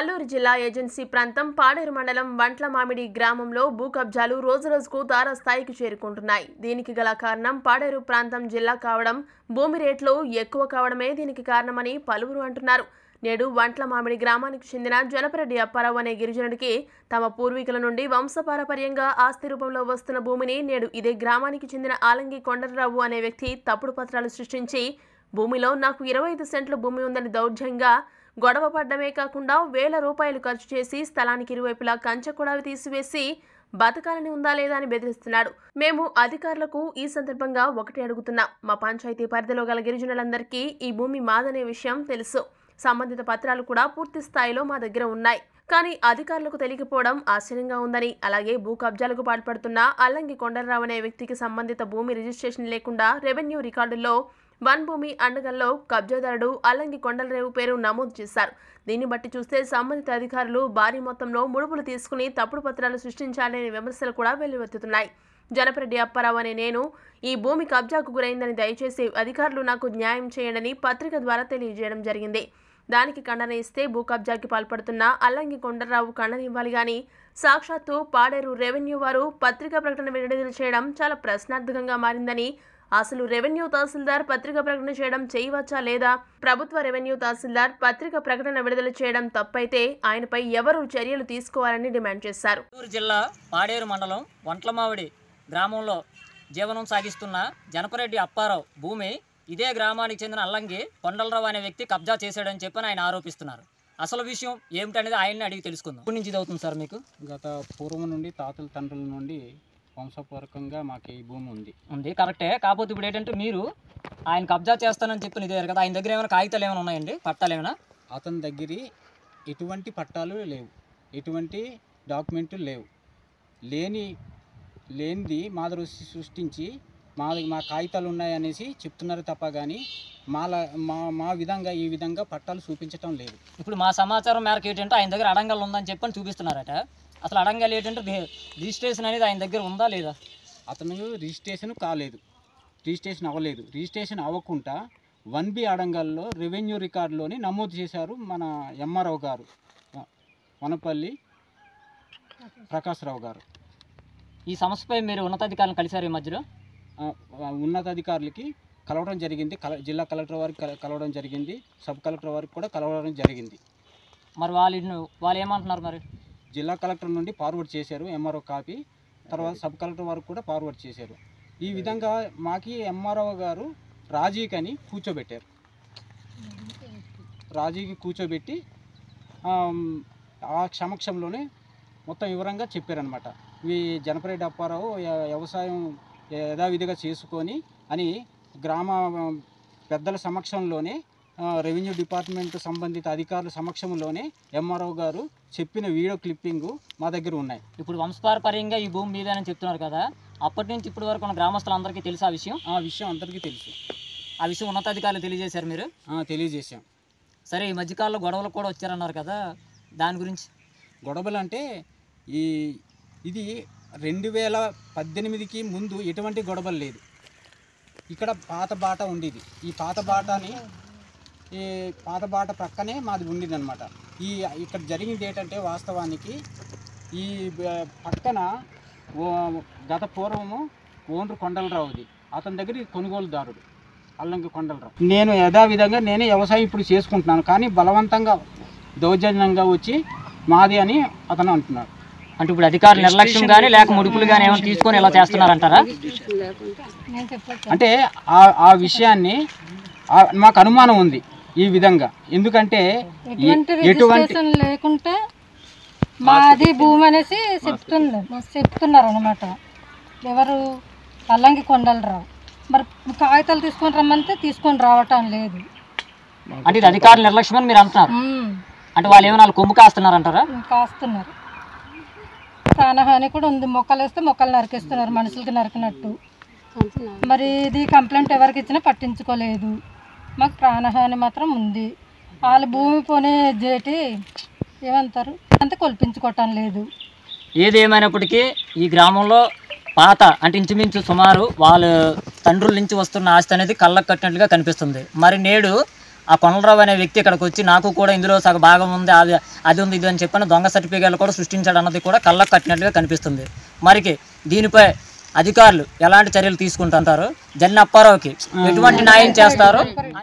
అల్లూరు జిల్లా ఏజెన్సీ ప్రాంతం పాడేరు మండలం వంట్ల మామిడి గ్రామంలో భూ కబ్జాలు రోజురోజుకు తారాస్థాయికి చేరుకుంటున్నాయి దీనికి గల కారణం పాడేరు ప్రాంతం జిల్లా కావడం భూమి రేట్లు ఎక్కువ కావడమే దీనికి కారణమని పలువురు అంటున్నారు నేడు వంట్ల మామిడి గ్రామానికి చెందిన జనపరెడ్డి అప్పారావు అనే గిరిజనుడికి తమ పూర్వీకుల నుండి వంశపారపర్యంగా ఆస్తి రూపంలో వస్తున్న భూమిని నేడు ఇదే గ్రామానికి చెందిన ఆలంగి కొండలరావు అనే వ్యక్తి తప్పుడు పత్రాలు సృష్టించి భూమిలో నాకు ఇరవై ఐదు సెంట్ల భూమి ఉందని దౌర్జంగా గొడవ పడ్డమే కాకుండా వేల రూపాయలు ఖర్చు చేసి స్థలానికి ఇరువైపులా కంచె కూడా తీసివేసి బతకాలని ఉందా లేదా అని బెదిరిస్తున్నాడు మేము అధికారులకు ఈ సందర్భంగా ఒకటి అడుగుతున్నాం మా పంచాయతీ పరిధిలో గల గిరిజనులందరికీ ఈ భూమి మాదనే విషయం తెలుసు సంబంధిత పత్రాలు కూడా పూర్తి స్థాయిలో మా దగ్గర ఉన్నాయి కానీ అధికారులకు తెలియకపోవడం ఆశ్చర్యంగా ఉందని అలాగే భూ కబ్జాలకు పాల్పడుతున్న అల్లంగి కొండలరావు అనే వ్యక్తికి సంబంధిత భూమి రిజిస్ట్రేషన్ లేకుండా రెవెన్యూ రికార్డుల్లో వన్ భూమి అండగల్లో కబ్జాదారుడు అల్లంగి కొండలరేవు పేరు నమోదు చేశారు దీన్ని బట్టి చూస్తే సంబంధిత అధికారులు భారీ మొత్తంలో ముడుపులు తీసుకుని తప్పుడు పత్రాలు సృష్టించాలనే విమర్శలు కూడా వెల్లువెత్తుతున్నాయి జనపరెడ్డి అప్పారావు అనే నేను ఈ భూమి కబ్జాకు గురైందని దయచేసి అధికారులు నాకు న్యాయం చేయండి పత్రిక ద్వారా తెలియజేయడం జరిగింది దానికి ఖండన ఇస్తే భూ కబ్జాకి పాల్పడుతున్న అల్లంగి కొండరావు ఖండన ఇవ్వాలి గాని సాక్షాత్తు పాడేరు రెవెన్యూ వారు పత్రికా ప్రకటన విడుదల చేయడం చాలా ప్రశ్నార్థకంగా మారిందని అసలు రెవెన్యూ తహసీల్దార్ పత్రిక ప్రకటన చేయడం చేయవచ్చా లేదా ప్రభుత్వ రెవెన్యూ తహసీల్దార్ పత్రిక ప్రకటన విడుదల చేయడం తప్పైతే ఆయనపై ఎవరు చర్యలు తీసుకోవాలని డిమాండ్ చేశారు చిత్తూరు జిల్లా పాడేరు మండలం వంట్లమావిడి గ్రామంలో జీవనం సాగిస్తున్న జనపరెడ్డి అప్పారావు భూమి ఇదే గ్రామానికి చెందిన అల్లంగి కొండలరావు అనే వ్యక్తి కబ్జా చేశాడని చెప్పని ఆయన ఆరోపిస్తున్నారు అసలు విషయం ఏమిటనేది ఆయన్ని అడిగి తెలుసుకుందాం ఇప్పటి నుంచి ఇది అవుతుంది సార్ మీకు గత పూర్వం నుండి తాతల తండ్రుల నుండి వంశపూర్వకంగా మాకు ఈ భూమి ఉంది ఉంది కరెక్టే కాకపోతే ఇప్పుడు ఏంటంటే మీరు ఆయన కబ్జా చేస్తానని చెప్పిన ఇదే కదా ఆయన దగ్గర ఏమైనా కాగితాలు ఏమైనా ఉన్నాయండి పట్టాలు ఏమైనా అతని దగ్గర ఎటువంటి పట్టాలు లేవు ఎటువంటి డాక్యుమెంట్లు లేవు లేని లేనిది మా దగ్గర సృష్టించి మా దగ్గర మా కాగితాలు ఉన్నాయనేసి చెప్తున్నారు తప్ప కానీ మాల మా మా విధంగా ఈ విధంగా పట్టాలు చూపించటం లేదు ఇప్పుడు మా సమాచారం మేరకు ఏంటంటే ఆయన దగ్గర అడంగల్ ఉందని చెప్పని చూపిస్తున్నారట అసలు అడంగల్ ఏంటంటే రి- రిజిస్ట్రేషన్ అనేది ఆయన దగ్గర ఉందా లేదా అతను రిజిస్ట్రేషన్ కాలేదు రిజిస్ట్రేషన్ అవ్వలేదు రిజిస్ట్రేషన్ అవ్వకుండా వన్ బి అడంగల్లో రెవెన్యూ రికార్డులోని నమోదు చేశారు మన ఎంఆర్ఓ గారు వ- వనపల్లి ప్రకాశ్రావు గారు ఈ సమస్యపై మీరు ఉన్నతాధికారులను కలిశారు ఈ మధ్యలో ఆ, ఆ ఉన్నతాధికారులకి కలవడం జరిగింది కల జిల్లా కలెక్టర్ వారికి కల- కలవడం జరిగింది సబ్ కలెక్టర్ వారికి కూడా కలవడం జరిగింది మరి వాళ్ళు వాళ్ళు ఏమంటున్నారు మరి జిల్లా కలెక్టర్ నుండి ఫార్వర్డ్ చేశారు ఎంఆర్ఓ కాపీ తర్వాత సబ్ కలెక్టర్ వారికి కూడా ఫార్వర్డ్ చేశారు ఈ విధంగా మాకి ఎంఆర్ఓ గారు రాజీకని కూర్చోబెట్టారు రాజీకి కూర్చోబెట్టి ఆమ్, ఆ సమక్షంలోనే మొత్తం వివరంగా చెప్పారనమాట ఈ జనపరెడ్డి అప్పారావు య- వ్యవసాయం యథావిధిగా చేసుకొని అని గ్రామ పెద్దల సమక్షంలోనే ఆ, రెవెన్యూ డిపార్ట్మెంట్ సంబంధిత అధికారుల సమక్షంలోనే ఎంఆర్ఓ గారు చెప్పిన వీడియో క్లిప్పింగు మా దగ్గర ఉన్నాయి ఇప్పుడు వంశపారపర్యంగా ఈ భూమి మీదేనని చెప్తున్నారు కదా అప్పటి నుంచి ఇప్పటి వరకు ఉన్న గ్రామస్తులందరికీ తెలుసా ఆ విషయం ఆ విషయం అందరికీ తెలుసు ఆ విషయం ఉన్నతాధికారులు తెలియజేశారు మీరు ఆ, తెలియజేశాం సరే ఈ మధ్యకాలంలో గొడవలు కూడా వచ్చారన్నారు కదా దాని గురించి గొడవలు అంటే ఈ ఇది రెండు వేల పద్దెనిమిదికి ముందు ఎటువంటి గొడవలు లేదు ఇక్కడ పాత బాట ఉండేది ఈ పాత బాటని ఈ పాత బాట ప్రక్కనే మాది ఉండేది అనమాట ఈ ఇక్కడ జరిగింది ఏంటంటే వాస్తవానికి ఈ బ- పక్కన ఓ- గత పూర్వము ఓనరు కొండలరావుది అతని దగ్గర ఈ కొనుగోలుదారుడు అల్లంకి కొండలరావు నేను యథావిధంగా నేనే వ్యవసాయం ఇప్పుడు చేసుకుంటున్నాను కానీ బలవంతంగా దౌర్జన్యంగా వచ్చి మాది అని అతను అంటున్నాడు అంటే ఇప్పుడు అధికారులు నిర్లక్ష్యం కానీ లేక ముడుపులు కానీ ఏమైనా తీసుకొని ఇలా చేస్తున్నారంటారా అంటే ఆ ఆ విషయాన్ని ఆ- మాకు అనుమానం ఉంది ఈ విధంగా ఎందుకంటే ఎ- ఎటువంటి ఎటువంటి రిజిస్ట్రేషన్ లేకుంటే మాది భూమి అనేసి చెప్తున్నారు చెప్తున్నారు అనమాట ఎవరు అల్లంకి కొండలరావు మరి కాగితాలు తీసుకొని రమ్మంటే తీసుకొని రావటం లేదు అంటే ఇది అధికారుల నిర్లక్ష్యం అని మీరు అంటున్నారు ఉమ్, అంటే వాళ్ళు ఏమైనా వాళ్ళు కొమ్ము కాస్తున్నారంటారా కాస్తున్నారు ప్రాణహాని కూడా ఉంది మొక్కలు వేస్తే మొక్కలు నరికేస్తున్నారు మనుషులకి నరికినట్టు మరి ఇది కంప్లైంట్ ఎవరికి ఇచ్చినా పట్టించుకోలేదు మాకు ప్రాణహాని మాత్రం ఉంది వాళ్ళ భూమి పోనే జేటి ఏమంటారు అంతే కొల్పించుకోవటం లేదు ఏది ఏమైనప్పటికీ ఈ గ్రామంలో పాత అంటే ఇంచుమించు సుమారు వాళ్ళ తండ్రుల నుంచి వస్తున్న ఆస్తి అనేది కళ్ళకు కట్టినట్లుగా కనిపిస్తుంది మరి నేడు ఆ కొండలరావు అనే వ్యక్తి ఇక్కడికి వచ్చి నాకు కూడా ఇందులో సగ భాగం ఉంది అది అది ఉంది ఇది అని చెప్పని దొంగ సర్టిఫికేట్లు కూడా సృష్టించాడు అన్నది కూడా కళ్ళకు కట్టినట్లుగా కనిపిస్తుంది మరికి దీనిపై అధికారులు ఎలాంటి చర్యలు తీసుకుంటుంటారు జన్న అప్పారావుకి ఎటువంటి న్యాయం చేస్తారో